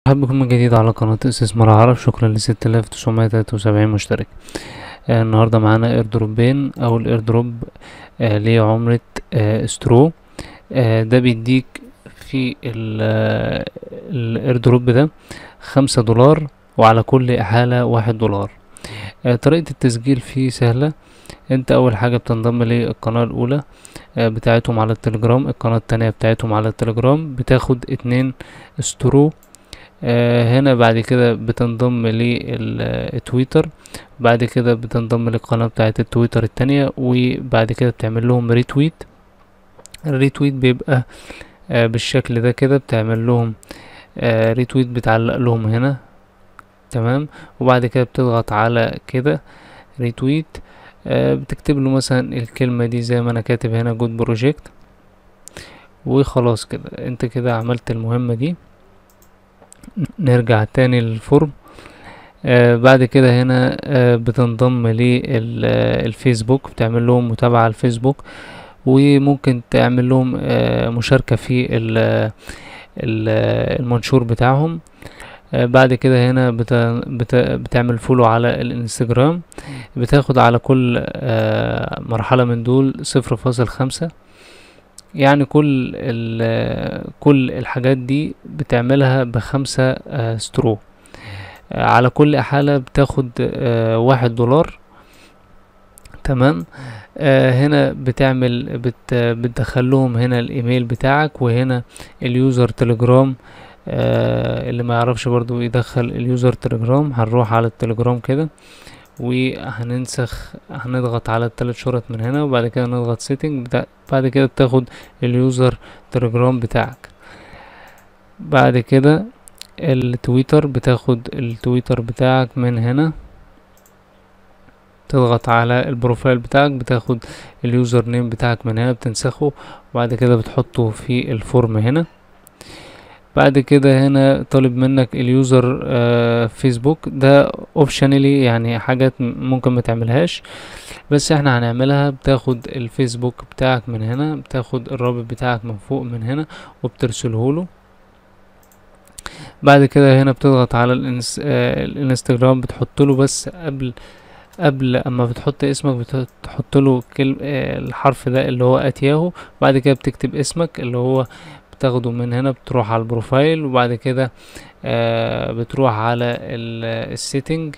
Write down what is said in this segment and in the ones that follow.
مرحبا بكم من جديد على قناة استثمار عرب شكرا لستة آلاف تسعمية تلاتة وسبعين مشترك آه النهاردة معانا ايردروبين او الايردروب آه لعملة آه سترو آه ده بيديك في الايردروب ده خمسة دولار وعلى كل احالة واحد دولار آه طريقة التسجيل فيه سهلة انت اول حاجة بتنضم للقناة الاولى آه بتاعتهم على التليجرام القناة التانية بتاعتهم على التليجرام بتاخد اتنين سترو آه هنا بعد كده بتنضم للتويتر بعد كده بتنضم للقناة بتاعة التويتر التانية وبعد كده بتعمل لهم ريتويت الريتويت بيبقى آه بالشكل ده كده بتعمل لهم آه ريتويت بتعلق لهم هنا تمام وبعد كده بتضغط على كده ريتويت آه بتكتب له مثلا الكلمة دي زي ما انا كاتب هنا جود بروجكت وخلاص كده انت كده عملت المهمة دي نرجع تاني للفورم آه بعد كده هنا آه بتنضم للفيسبوك بتعمل لهم متابعة على الفيسبوك وممكن تعمل لهم آه مشاركة في المنشور بتاعهم آه بعد كده هنا بت بت بتعمل فولو على الانستجرام بتاخد على كل آه مرحلة من دول صفر فاصل خمسة يعني كل كل الحاجات دي بتعملها بخمسة آه سترو آه على كل حالة بتاخد آه واحد دولار تمام هنا بتعمل بت بتدخلهم هنا الايميل بتاعك وهنا اليوزر تليجرام اللي ما يعرفش برضو يدخل اليوزر تليجرام هنروح على التليجرام كده وهننسخ هنضغط على الثلاث شرط من هنا وبعد كده نضغط سيتنج بتاع بعد كده بتاخد اليوزر تليجرام بتاعك بعد كده التويتر بتاخد التويتر بتاعك من هنا تضغط على البروفايل بتاعك بتاخد اليوزر نيم بتاعك من هنا بتنسخه وبعد كده بتحطه في الفورم هنا بعد كده هنا طالب منك اليوزر آه فيسبوك ده اوبشنالي يعني حاجات ممكن ما تعملهاش بس احنا هنعملها بتاخد الفيسبوك بتاعك من هنا بتاخد الرابط بتاعك من فوق من هنا وبترسله له بعد كده هنا بتضغط على الانس... آه الانستجرام بتحط له بس قبل قبل اما بتحط اسمك بتحط له كلمة آه الحرف ده اللي هو اتياهو بعد كده بتكتب اسمك اللي هو بتاخده من هنا بتروح على البروفايل وبعد كده آه بتروح على السيتنج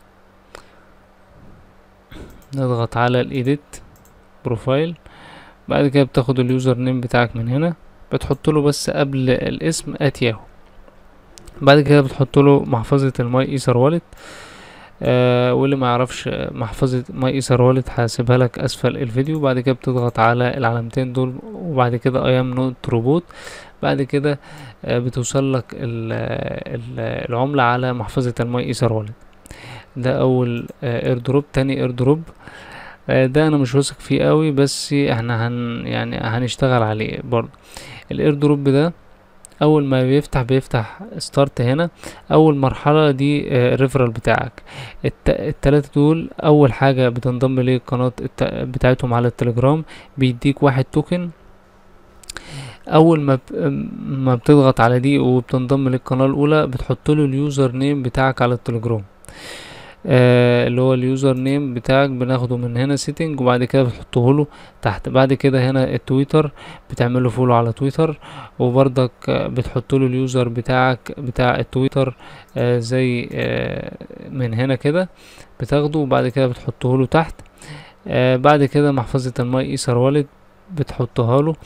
نضغط على الايديت بروفايل بعد كده بتاخد اليوزر نيم بتاعك من هنا بتحط له بس قبل الاسم اتياهو بعد كده بتحط له محفظة الماي ايثر والت آه واللي ما يعرفش محفظة ماي ايثر والت هسيبها لك اسفل الفيديو بعد كده بتضغط على العلامتين دول وبعد كده ايام نوت روبوت بعد كده آه بتوصل لك ال ال العملة على محفظة الماي ايثر والت ده اول آه اير دروب تاني اير دروب آه ده انا مش واثق فيه قوي بس احنا هن يعني هنشتغل عليه برضه الاير دروب ده اول ما بيفتح بيفتح ستارت هنا اول مرحله دي الريفرال بتاعك الت... التلاتة دول اول حاجه بتنضم للقناه الت... بتاعتهم على التليجرام بيديك واحد توكن اول ما ب... ما بتضغط على دي وبتنضم للقناه الاولى بتحط له اليوزر نيم بتاعك على التليجرام آه اللي هو اليوزر نيم بتاعك بناخده من هنا سيتنج وبعد كده بتحطه له تحت بعد كده هنا التويتر بتعمل له فولو على تويتر وبرضك بتحط له اليوزر بتاعك بتاع التويتر آه زي آه من هنا كده بتاخده وبعد كده بتحطه له تحت آه بعد كده محفظة الماي ايثر والد بتحطها له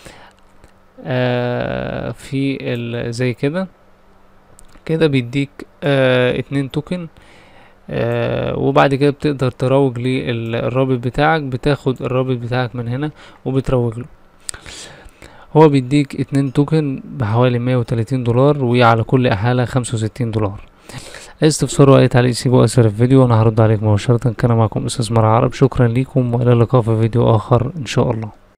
آه في زي كده كده بيديك آه اتنين توكن آه وبعد كده بتقدر تروج للرابط بتاعك بتاخد الرابط بتاعك من هنا وبتروج له هو بيديك اتنين توكن بحوالي مية وتلاتين دولار وعلى كل احالة خمسة وستين دولار اي استفسار واي تعليق سيبوا اسفل الفيديو وانا هرد عليك مباشرة كان معكم استثمار عرب شكرا ليكم والى اللقاء في فيديو اخر ان شاء الله